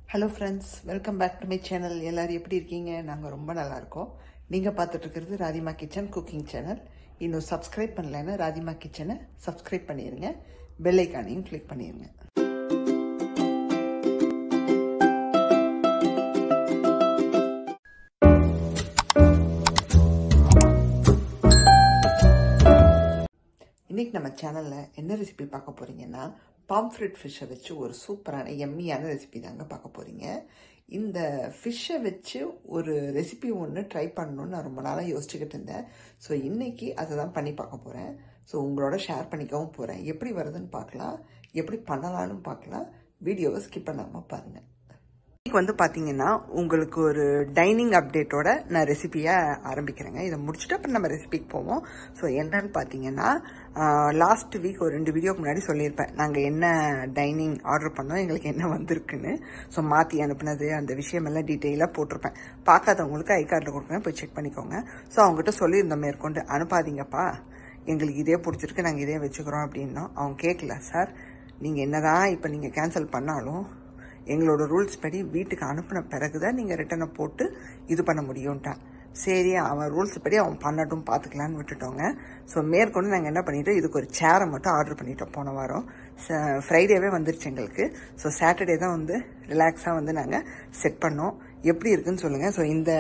hello friends welcome back to my channel எல்லாரும் எப்படி இருக்கீங்க நாங்கள் ரொம்ப நல்லா இருக்கோம் நீங்கள் பார்த்துட்டு இருக்கிறது ராதிமா கிச்சன் குக்கிங் சேனல் இன்னும் சப்ஸ்கிரைப் பண்ணலைன்னா ராதிமா கிச்சனை சப்ஸ்கிரைப் பண்ணிடுங்க பெல் ஐக்கானையும் கிளிக் பண்ணிடுங்க இன்றைக்கி நம்ம சேனலில் என்ன ரெசிபி பார்க்க போகிறீங்கன்னா பாம்ஃப்ரெட் ஃபிஷ்ஷை வச்சு ஒரு சூப்பரான எம்மியான ரெசிபி தாங்க பார்க்க போகிறீங்க இந்த ஃபிஷ்ஷை வச்சு ஒரு ரெசிபி ஒன்று ட்ரை பண்ணணும்னு நான் ரொம்ப நாளாக யோசிச்சுக்கிட்டு இருந்தேன் ஸோ இன்றைக்கி அதை தான் பண்ணி பார்க்க போகிறேன் ஸோ உங்களோட ஷேர் பண்ணிக்கவும் போகிறேன் எப்படி வருதுன்னு பார்க்கலாம் எப்படி பண்ணலான்னு பார்க்கலாம் வீடியோவை ஸ்கிப் பண்ணாமல் பாருங்கள் இன்னைக்கு வந்து பார்த்தீங்கன்னா உங்களுக்கு ஒரு டைனிங் அப்டேட்டோட நான் ரெசிபியை ஆரம்பிக்கிறேங்க இதை முடிச்சுட்டு அப்புறம் நம்ம ரெசிபிக்கு போவோம் ஸோ என்னன்னு பார்த்தீங்கன்னா லாஸ்ட் வீக் ஒரு ரெண்டு வீடியோக்கு முன்னாடி சொல்லியிருப்பேன் நாங்கள் என்ன டைனிங் ஆர்டர் பண்ணோம் எங்களுக்கு என்ன வந்திருக்குன்னு ஸோ மாற்றி அனுப்புனது அந்த விஷயமெல்லாம் டீட்டெயிலாக போட்டிருப்பேன் பார்க்காதவங்களுக்கு ஐ கார்டில் கொடுக்குறேன் போய் செக் பண்ணிக்கோங்க ஸோ அவங்ககிட்ட சொல்லியிருந்தோம் மேற்கொண்டு அனுப்பாதீங்கப்பா எங்களுக்கு இதே பிடிச்சிருக்கு நாங்கள் இதே வச்சுக்கிறோம் அப்படின்னோம் அவங்க கேட்கல சார் நீங்கள் என்னதான் இப்போ நீங்கள் கேன்சல் பண்ணாலும் எங்களோட ரூல்ஸ் படி வீட்டுக்கு அனுப்பின பிறகு தான் நீங்கள் ரிட்டனை போட்டு இது பண்ண முடியும்ட்டான் சரி அவன் ரூல்ஸ் படி அவன் பண்ணட்டும் பார்த்துக்கலான்னு விட்டுட்டோங்க ஸோ மேற்கொண்டு நாங்கள் என்ன பண்ணிட்டோம் இதுக்கு ஒரு சேரை மட்டும் ஆர்டர் பண்ணிட்டோம் போன வாரம் ஃப்ரைடேவே வந்துருச்சு எங்களுக்கு ஸோ சாட்டர்டே தான் வந்து ரிலாக்ஸாக வந்து நாங்கள் செட் பண்ணோம் எப்படி இருக்குன்னு சொல்லுங்கள் ஸோ இந்த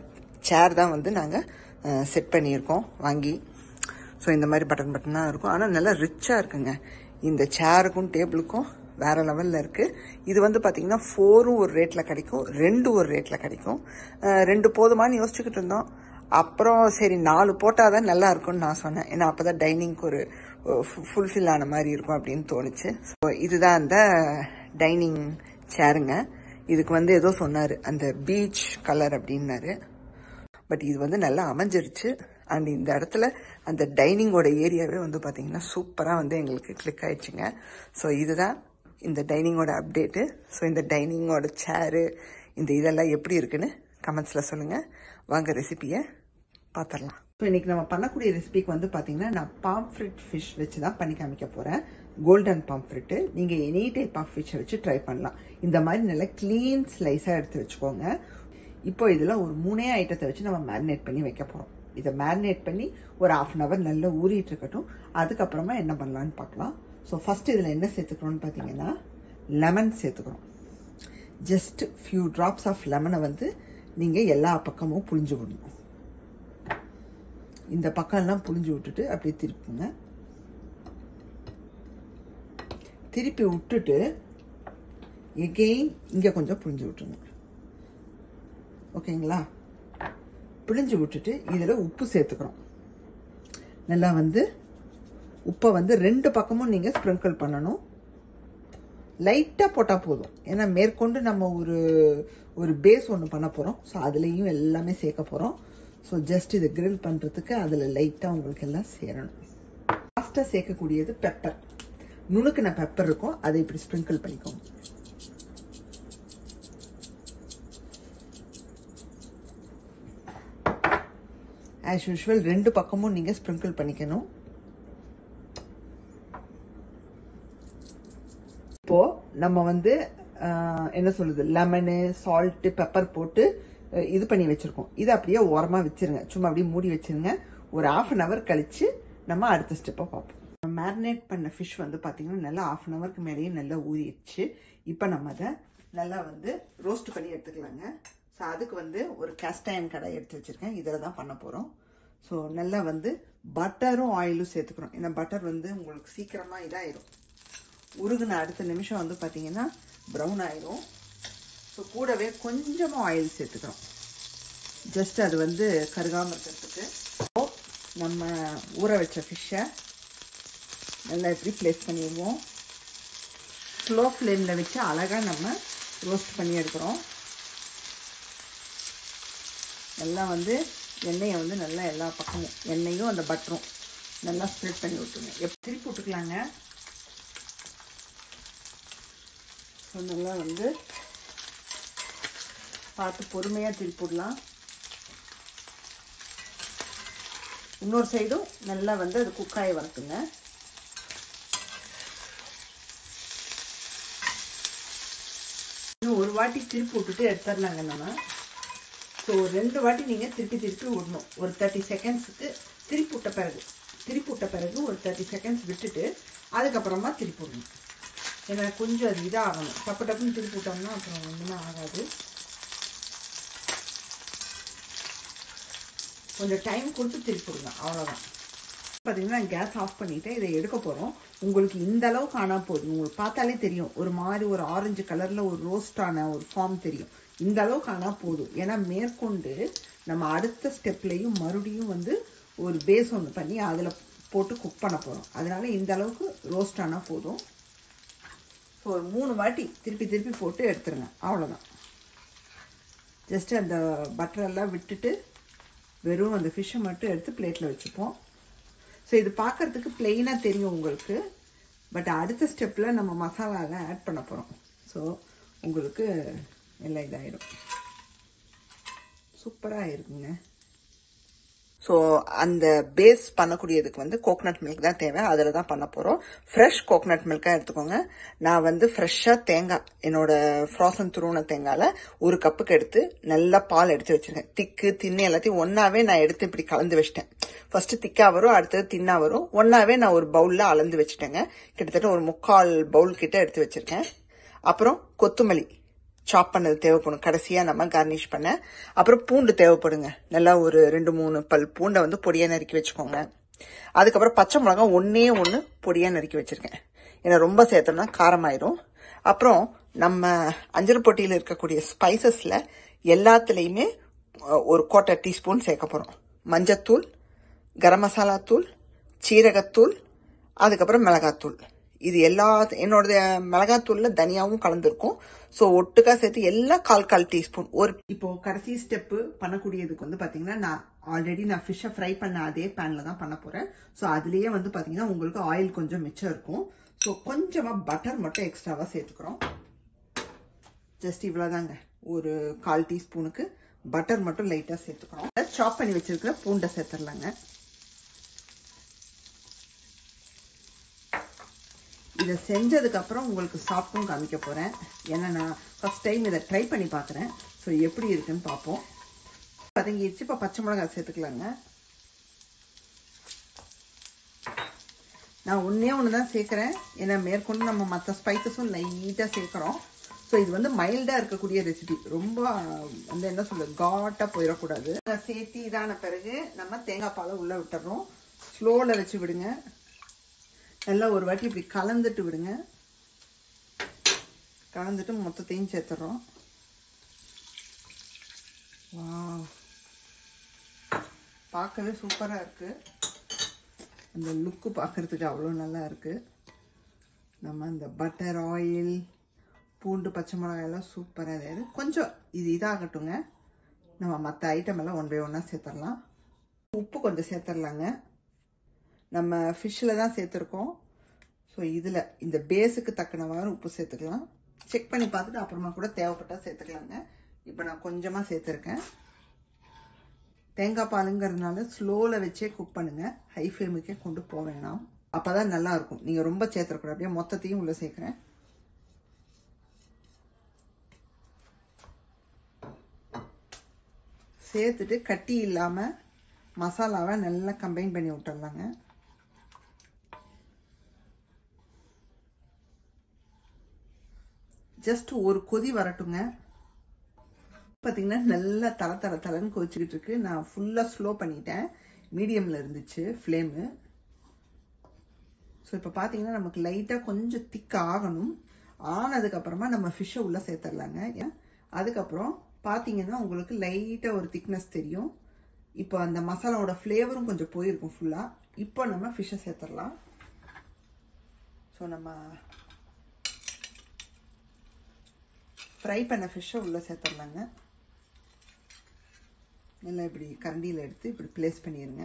சேர் தான் வந்து நாங்கள் செட் பண்ணியிருக்கோம் வாங்கி ஸோ இந்த மாதிரி பட்டன் பட்டனாக இருக்கும் ஆனால் நல்லா ரிச்சாக இருக்குங்க இந்த சேருக்கும் டேபிளுக்கும் வேற லெவலில் இருக்குது இது வந்து பார்த்தீங்கன்னா ஃபோரும் ஒரு ரேட்டில் கிடைக்கும் ரெண்டு ஒரு ரேட்டில் கிடைக்கும் ரெண்டு போதுமானு யோசிச்சுக்கிட்டு இருந்தோம் அப்புறம் சரி நாலு போட்டால் தான் நல்லா இருக்கும்னு நான் சொன்னேன் ஏன்னா அப்போ தான் டைனிங்க்கு ஒரு ஃபுல்ஃபில் ஆன மாதிரி இருக்கும் அப்படின்னு தோணுச்சு ஸோ இதுதான் அந்த டைனிங் சேருங்க இதுக்கு வந்து ஏதோ சொன்னார் அந்த பீச் கலர் அப்படின்னாரு பட் இது வந்து நல்லா அமைஞ்சிருச்சு அண்ட் இந்த இடத்துல அந்த டைனிங்கோட ஏரியாவே வந்து பார்த்தீங்கன்னா சூப்பராக வந்து எங்களுக்கு கிளிக் ஆயிடுச்சுங்க ஸோ இதுதான் இந்த டைனிங்கோட அப்டேட்டு ஸோ இந்த டைனிங்கோட சேரு இந்த இதெல்லாம் எப்படி இருக்குன்னு கமெண்ட்ஸில் சொல்லுங்கள் வாங்க ரெசிபியை பார்த்துடலாம் ஸோ இன்றைக்கி நம்ம பண்ணக்கூடிய ரெசிபிக்கு வந்து பார்த்தீங்கன்னா நான் பாம்ஃப்ரிட் ஃபிஷ் வச்சு தான் பண்ணி காமிக்க போகிறேன் கோல்டன் பாம்ஃப்ரிட்டு நீங்கள் எனி டைப் ஆஃப் ஃபிஷ்ஷை வச்சு ட்ரை பண்ணலாம் இந்த மாதிரி நல்லா க்ளீன் ஸ்லைஸாக எடுத்து வச்சுக்கோங்க இப்போ இதில் ஒரு மூணே ஐட்டத்தை வச்சு நம்ம மேரினேட் பண்ணி வைக்க போகிறோம் இதை மேரினேட் பண்ணி ஒரு ஆஃப் அன் ஹவர் நல்லா ஊறிட்டு இருக்கட்டும் அதுக்கப்புறமா என்ன பண்ணலான்னு பார்க்கலாம் ஸோ ஃபஸ்ட்டு இதில் என்ன சேர்த்துக்கிறோம்னு பார்த்தீங்கன்னா லெமன் சேர்த்துக்கிறோம் ஜஸ்ட் ஃபியூ ட்ராப்ஸ் ஆஃப் லெமனை வந்து நீங்கள் எல்லா பக்கமும் புளிஞ்சு விடணும் இந்த பக்கம்லாம் புளிஞ்சு விட்டுட்டு அப்படியே திருப்புங்க திருப்பி விட்டுட்டு எகெயின் இங்கே கொஞ்சம் புளிஞ்சு விட்டுருங்க ஓகேங்களா பிழிஞ்சு விட்டுட்டு இதில் உப்பு சேர்த்துக்கிறோம் நல்லா வந்து உப்பை வந்து ரெண்டு பக்கமும் நீங்கள் ஸ்ப்ரிங்கிள் பண்ணணும் லைட்டாக போட்டால் போதும் ஏன்னா மேற்கொண்டு நம்ம ஒரு ஒரு பேஸ் ஒன்று பண்ண போகிறோம் ஸோ அதுலேயும் எல்லாமே சேர்க்க போகிறோம் ஸோ ஜஸ்ட் இதை கிரில் பண்ணுறதுக்கு அதில் லைட்டாக உங்களுக்கு எல்லாம் சேரணும் லாஸ்ட்டாக சேர்க்கக்கூடியது பெப்பர் நுணுக்கின பெப்பர் இருக்கும் அதை இப்படி ஸ்ப்ரிங்கிள் பண்ணிக்கோங்க ஆஸ் யூஷுவல் ரெண்டு பக்கமும் நீங்கள் ஸ்ப்ரிங்கிள் பண்ணிக்கணும் இப்போ நம்ம வந்து என்ன சொல்லுது லெமனு சால்ட்டு பெப்பர் போட்டு இது பண்ணி வச்சிருக்கோம் இது அப்படியே ஓரமாக வச்சிருங்க சும்மா அப்படியே மூடி வச்சிருங்க ஒரு ஆஃப் அன் ஹவர் கழிச்சு நம்ம அடுத்த ஸ்டெப்பை பார்ப்போம் மேரினேட் பண்ண ஃபிஷ் வந்து பார்த்தீங்கன்னா நல்லா ஆஃப் அன் ஹவருக்கு மேலேயே நல்லா ஊறிடுச்சு இப்போ நம்ம அதை நல்லா வந்து ரோஸ்ட் பண்ணி எடுத்துக்கலாங்க ஸோ அதுக்கு வந்து ஒரு கேஸ்டைன் கடை எடுத்து வச்சுருக்கேன் இதில் தான் பண்ண போகிறோம் ஸோ நல்லா வந்து பட்டரும் ஆயிலும் சேர்த்துக்கிறோம் ஏன்னா பட்டர் வந்து உங்களுக்கு சீக்கிரமாக இதாயிடும் உருகுன அடுத்த நிமிஷம் வந்து பார்த்தீங்கன்னா ப்ரௌன் ஆயிரும் ஸோ கூடவே கொஞ்சமாக ஆயில் சேர்த்துக்கிறோம் ஜஸ்ட் அது வந்து கருகாமல் இருக்கிறதுக்கு நம்ம ஊற வச்ச ஃபிஷ்ஷை நல்லா இப்படி ப்ளேஸ் பண்ணிடுவோம் ஸ்லோ ஃப்ளேமில் வச்சு அழகாக நம்ம ரோஸ்ட் பண்ணி எடுக்கிறோம் நல்லா வந்து எண்ணெயை வந்து நல்லா எல்லா பக்கமும் எண்ணெயும் அந்த பட்டரும் நல்லா ஸ்ப்ரெட் பண்ணி விட்டுருங்க எப் திருப்பி விட்டுக்கலாங்க ஸோ நல்லா வந்து பார்த்து பொறுமையாக திருப்பி விடலாம் இன்னொரு சைடும் நல்லா வந்து அது குக்காயை வறுத்துங்க ஒன்று ஒரு வாட்டி திருப்பி விட்டுட்டு எடுத்துடலாங்க நம்ம ஸோ ரெண்டு வாட்டி நீங்கள் திருப்பி திருப்பி விடணும் ஒரு தேர்ட்டி செகண்ட்ஸுக்கு திருப்பி விட்ட பிறகு திருப்பி விட்ட பிறகு ஒரு தேர்ட்டி செகண்ட்ஸ் விட்டுட்டு அதுக்கப்புறமா திருப்பி விடணும் ஏன்னா கொஞ்சம் அது இதாகணும் டப்பு டப்புன்னு திருப்பி விட்டோம்னா அப்புறம் ஒன்றுமே ஆகாது கொஞ்சம் டைம் கொடுத்து திருப்பி விடுங்க அவ்வளோதான் பார்த்தீங்கன்னா கேஸ் ஆஃப் பண்ணிவிட்டு இதை எடுக்க போகிறோம் உங்களுக்கு இந்த அளவுக்கு ஆனால் போதும் உங்களுக்கு பார்த்தாலே தெரியும் ஒரு மாதிரி ஒரு ஆரஞ்சு கலரில் ஒரு ரோஸ்டான ஒரு ஃபார்ம் தெரியும் இந்த அளவுக்கு ஆனால் போதும் ஏன்னா மேற்கொண்டு நம்ம அடுத்த ஸ்டெப்லேயும் மறுபடியும் வந்து ஒரு பேஸ் ஒன்று பண்ணி அதில் போட்டு குக் பண்ண போகிறோம் அதனால இந்த அளவுக்கு ரோஸ்ட் ஆனால் போதும் ஸோ ஒரு மூணு வாட்டி திருப்பி திருப்பி போட்டு எடுத்துருங்க அவ்வளோதான் ஜஸ்ட்டு அந்த பட்டரெல்லாம் விட்டுட்டு வெறும் அந்த ஃபிஷ்ஷை மட்டும் எடுத்து பிளேட்டில் வச்சுப்போம் ஸோ இது பார்க்குறதுக்கு பிளெயினாக தெரியும் உங்களுக்கு பட் அடுத்த ஸ்டெப்பில் நம்ம மசாலாலாம் ஆட் பண்ண போகிறோம் ஸோ உங்களுக்கு எல்லாம் இதாகிடும் சூப்பராக இருக்குங்க ஸோ அந்த பேஸ் பண்ணக்கூடியதுக்கு வந்து கோகனட் மில்க் தான் தேவை அதில் தான் பண்ண போகிறோம் ஃப்ரெஷ் கோகனட் மில்காக எடுத்துக்கோங்க நான் வந்து ஃப்ரெஷ்ஷாக தேங்காய் என்னோட ஃப்ராசன் துருவன தேங்காயில் ஒரு கப்புக்கு எடுத்து நல்லா பால் எடுத்து வச்சிருக்கேன் திக்கு தின்னு எல்லாத்தையும் ஒன்றாவே நான் எடுத்து இப்படி கலந்து வச்சிட்டேன் ஃபர்ஸ்ட் திக்காக வரும் அடுத்தது தின்னா வரும் ஒன்றாவே நான் ஒரு பவுலில் அளந்து வச்சுட்டேங்க கிட்டத்தட்ட ஒரு முக்கால் பவுல் கிட்ட எடுத்து வச்சிருக்கேன் அப்புறம் கொத்துமல்லி சாப் பண்ணது தேவைப்படும் கடைசியாக நம்ம கார்னிஷ் பண்ண அப்புறம் பூண்டு தேவைப்படுங்க நல்லா ஒரு ரெண்டு மூணு பல் பூண்டை வந்து பொடியாக நறுக்கி வச்சுக்கோங்க அதுக்கப்புறம் பச்சை மிளகா ஒன்றே ஒன்று பொடியாக நறுக்கி வச்சுருக்கேன் ஏன்னா ரொம்ப சேர்த்தோம்னா காரமாயிரும் அப்புறம் நம்ம அஞ்சல் பொட்டியில் இருக்கக்கூடிய ஸ்பைசஸில் எல்லாத்துலேயுமே ஒரு குவார்ட்டர் டீஸ்பூன் சேர்க்க போகிறோம் மஞ்சத்தூள் கரம் மசாலா தூள் சீரகத்தூள் அதுக்கப்புறம் மிளகாத்தூள் இது எல்லா என்னோட மிளகாத்தூளில் தனியாவும் கலந்துருக்கும் ஸோ ஒட்டுக்கா சேர்த்து எல்லாம் கால் கால் டீஸ்பூன் ஒரு இப்போ கடைசி ஸ்டெப்பு பண்ணக்கூடியதுக்கு வந்து பார்த்தீங்கன்னா நான் ஆல்ரெடி நான் ஃபிஷ்ஷை ஃப்ரை பண்ண அதே பேனில் தான் பண்ண போகிறேன் ஸோ அதுலேயே வந்து பார்த்தீங்கன்னா உங்களுக்கு ஆயில் கொஞ்சம் மிச்சம் இருக்கும் ஸோ கொஞ்சமாக பட்டர் மட்டும் எக்ஸ்ட்ராவாக சேர்த்துக்கிறோம் ஜஸ்ட் இவ்வளோதாங்க ஒரு கால் டீஸ்பூனுக்கு பட்டர் மட்டும் லைட்டாக சேர்த்துக்கிறோம் சாப் பண்ணி வச்சிருக்கிற பூண்டை சேர்த்துடலாங்க இதை செஞ்சதுக்கப்புறம் உங்களுக்கு சாப்பிட்டும் காமிக்க போகிறேன் ஏன்னா நான் ஃபஸ்ட் டைம் இதை ட்ரை பண்ணி பார்க்குறேன் ஸோ எப்படி இருக்குன்னு பார்ப்போம் பதங்கிடுச்சு இப்போ பச்சை மிளகாய் சேர்த்துக்கலாங்க நான் ஒன்றே ஒன்று தான் சேர்க்குறேன் ஏன்னா மேற்கொண்டு நம்ம மற்ற ஸ்பைசஸும் லைட்டாக சேர்க்குறோம் ஸோ இது வந்து மைல்டாக இருக்கக்கூடிய ரெசிபி ரொம்ப வந்து என்ன சொல்ல காட்டாக போயிடக்கூடாது சேர்த்து இதான பிறகு நம்ம தேங்காய் பாலை உள்ளே விட்டுறோம் ஸ்லோவில் வச்சு விடுங்க நல்லா ஒரு வாட்டி இப்படி கலந்துட்டு விடுங்க கலந்துட்டு மொத்தத்தையும் சேர்த்துறோம் வா பார்க்கவே சூப்பராக இருக்குது அந்த லுக்கு பார்க்குறதுக்கு அவ்வளோ நல்லா இருக்குது நம்ம அந்த பட்டர் ஆயில் பூண்டு பச்சை மிளகாய் எல்லாம் சூப்பராக இருக்குது கொஞ்சம் இது இதாகட்டுங்க நம்ம மற்ற ஐட்டம் எல்லாம் ஒன் பை ஒன்னாக சேர்த்துடலாம் உப்பு கொஞ்சம் சேர்த்துடலாங்க நம்ம ஃபிஷ்ஷில் தான் சேர்த்துருக்கோம் ஸோ இதில் இந்த பேஸுக்கு தக்கனவாறு உப்பு சேர்த்துக்கலாம் செக் பண்ணி பார்த்துட்டு அப்புறமா கூட தேவைப்பட்டால் சேர்த்துக்கலாங்க இப்போ நான் கொஞ்சமாக சேர்த்துருக்கேன் தேங்காய் பாலுங்கிறதுனால ஸ்லோவில் வச்சே குக் பண்ணுங்கள் ஹை ஃப்ளேமுக்கே கொண்டு போக வேணாம் அப்போ தான் நல்லாயிருக்கும் நீங்கள் ரொம்ப சேர்த்துறக்கூடாது அப்படியே மொத்தத்தையும் உள்ளே சேர்க்குறேன் சேர்த்துட்டு கட்டி இல்லாமல் மசாலாவை நல்லா கம்பைன் பண்ணி விட்டுடலாங்க ஜஸ்ட் ஒரு கொதி வரட்டுங்க பார்த்தீங்கன்னா நல்லா தலை தலை தலைன்னு கொதிச்சுக்கிட்டு இருக்கு நான் ஃபுல்லாக ஸ்லோ பண்ணிட்டேன் மீடியமில் இருந்துச்சு ஃப்ளேமு ஸோ இப்போ பார்த்தீங்கன்னா நமக்கு லைட்டாக கொஞ்சம் திக் ஆகணும் ஆனதுக்கப்புறமா நம்ம ஃபிஷ்ஷை உள்ளே சேர்த்துடலாங்க அதுக்கப்புறம் பார்த்தீங்கன்னா உங்களுக்கு லைட்டாக ஒரு திக்னஸ் தெரியும் இப்போ அந்த மசாலாவோட ஃப்ளேவரும் கொஞ்சம் போயிருக்கும் ஃபுல்லாக இப்போ நம்ம ஃபிஷ்ஷை சேர்த்துடலாம் ஸோ நம்ம ஃப்ரை பண்ண ஃபிஷ்ஷை உள்ளே சேர்த்துடலாங்க நல்லா இப்படி கரண்டியில் எடுத்து இப்படி ப்ளேஸ் பண்ணிடுங்க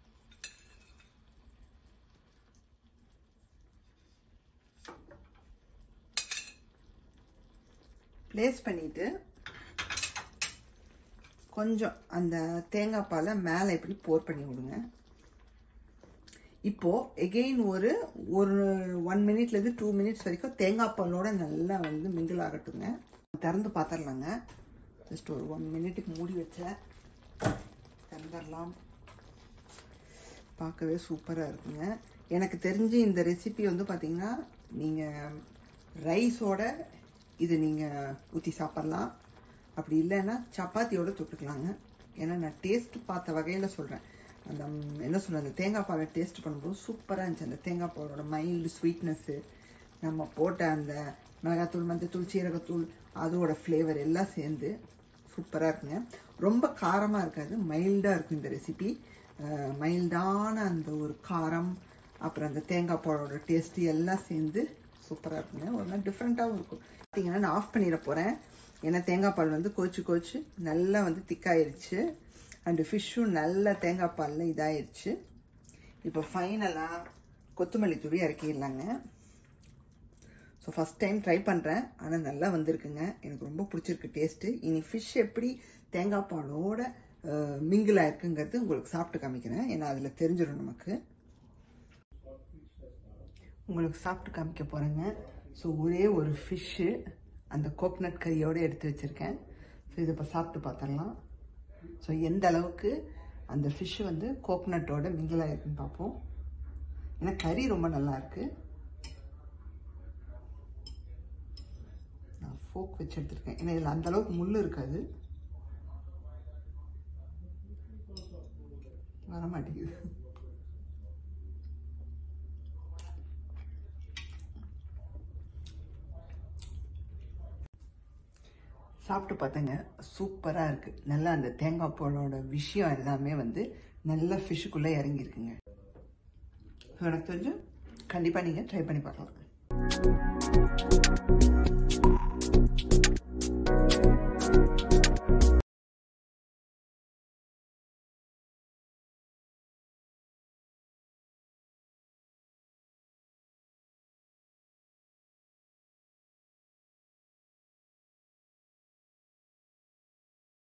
ப்ளேஸ் பண்ணிவிட்டு கொஞ்சம் அந்த தேங்காய் பாலை மேலே இப்படி போர் பண்ணி விடுங்க இப்போது எகெயின் ஒரு ஒரு ஒன் மினிட்லேருந்து டூ மினிட்ஸ் வரைக்கும் தேங்காய் பாலோட நல்லா வந்து மிங்கிள் ஆகட்டுங்க திறந்து பார்த்துடலாங்க ஜஸ்ட் ஒரு ஒன் மினிட்டுக்கு மூடி வச்சேன் திறந்துடலாம் பார்க்கவே சூப்பராக இருக்குங்க எனக்கு தெரிஞ்சு இந்த ரெசிபி வந்து பார்த்தீங்கன்னா நீங்கள் ரைஸோட இது நீங்கள் ஊற்றி சாப்பிட்லாம் அப்படி இல்லைன்னா சப்பாத்தியோட தொட்டுக்கலாங்க ஏன்னா நான் டேஸ்ட் பார்த்த வகையில் சொல்கிறேன் அந்த ம், என்ன சொல்கிறது அந்த தேங்காய் பாலை டேஸ்ட் பண்ணும்போது சூப்பராக இருந்துச்சு அந்த தேங்காய் பாலோட மைல்டு ஸ்வீட்னஸ்ஸு நம்ம போட்ட அந்த மிளகாத்தூள் மஞ்சத்தூள் சீரகத்தூள் அதோட ஃப்ளேவர் எல்லாம் சேர்ந்து சூப்பராக இருக்குங்க ரொம்ப காரமாக இருக்காது மைல்டாக இருக்கும் இந்த ரெசிபி மைல்டான அந்த ஒரு காரம் அப்புறம் அந்த தேங்காய் பாலோட டேஸ்ட்டு எல்லாம் சேர்ந்து சூப்பராக இருக்குங்க ஒரு மாதிரி டிஃப்ரெண்ட்டாகவும் இருக்கும் பார்த்தீங்கன்னா நான் ஆஃப் பண்ணிட போகிறேன் ஏன்னா தேங்காய் பால் வந்து கோச்சு கோச்சு நல்லா வந்து திக்காயிருச்சு அண்டு ஃபிஷ்ஷும் நல்ல தேங்காய் பாலில் இதாயிருச்சு இப்போ ஃபைனலாக கொத்தமல்லி தூவி இறக்கிடலாங்க ஸோ ஃபஸ்ட் டைம் ட்ரை பண்ணுறேன் ஆனால் நல்லா வந்திருக்குங்க எனக்கு ரொம்ப பிடிச்சிருக்கு டேஸ்ட்டு இனி ஃபிஷ் எப்படி தேங்காய் பாலோட மிங்கிள் ஆயிருக்குங்கிறது உங்களுக்கு சாப்பிட்டு காமிக்கிறேன் ஏன்னா அதில் தெரிஞ்சிடும் நமக்கு உங்களுக்கு சாப்பிட்டு காமிக்க போகிறேங்க ஸோ ஒரே ஒரு ஃபிஷ்ஷு அந்த கோக்னட் கறியோடு எடுத்து வச்சுருக்கேன் ஸோ இதை இப்போ சாப்பிட்டு பார்த்துடலாம் ஸோ எந்த அளவுக்கு அந்த ஃபிஷ்ஷு வந்து கோக்னட்டோட மிங்கிள் ஆயிருக்குன்னு பார்ப்போம் ஏன்னா கறி ரொம்ப நல்லா இருக்கு நான் ஃபோக் வச்சு எடுத்திருக்கேன் ஏன்னா இதில் அந்த அளவுக்கு முள் இருக்காது வர மாட்டேங்குது சாப்பிட்டு பார்த்தேங்க சூப்பராக இருக்குது நல்லா அந்த தேங்காய் பாலோட விஷயம் எல்லாமே வந்து நல்லா ஃபிஷ்ஷுக்குள்ளே இறங்கியிருக்குங்க ஸோ எனக்கு தெரிஞ்சு கண்டிப்பாக நீங்கள் ட்ரை பண்ணி பார்க்கலாம்